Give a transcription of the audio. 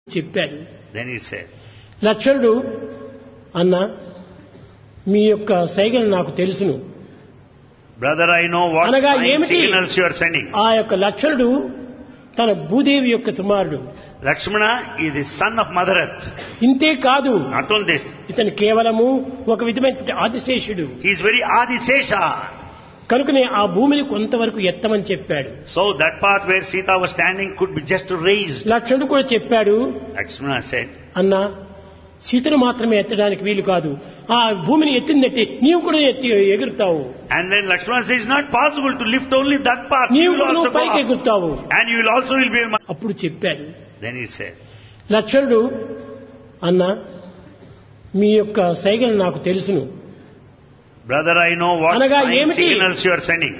చెప్పాడు Then he said, లక్ష్మణుడు అన్న మీ యొక్క సైగలు నాకు తెలుసును Brother, I know what అనగా sign ఏమిటి? signals you are sending. ఆ యొక్క లక్ష్మణుడు తన భూదేవి యొక్క కుమారుడు Lakshmana is the son of Mother Earth. ఇంతే కాదు Not only this, ఇతను కేవలము ఒక విధమైనటువంటి ఆదిశేషుడు he is very Adisesha. కనుకనే ఆ భూమిని కొంతవరకు ఎత్తమని చెప్పాడు So that part where Sita was standing could be just raised. లక్ష్మణుడు కూడా చెప్పాడు Lakshmana said, అన్న సీతను మాత్రమే ఎత్తడానికి వీలు కాదు ఆ భూమిని ఎత్తిందట్టి నీవు కూడా ఎత్తి ఎగురుతావు and then Lakshmana says, it's not possible to lift only that part. You నీవు will కూడా also నువ్వు go పైకి up. ఎగురుతావు And you will also will be. అప్పుడు చెప్పాడు Then he said, లక్ష్మణుడు అన్న మీ యొక్క సైగలు నాకు తెలుసును Brother, I know what అనగా sign ఏమిటి? signals you are sending.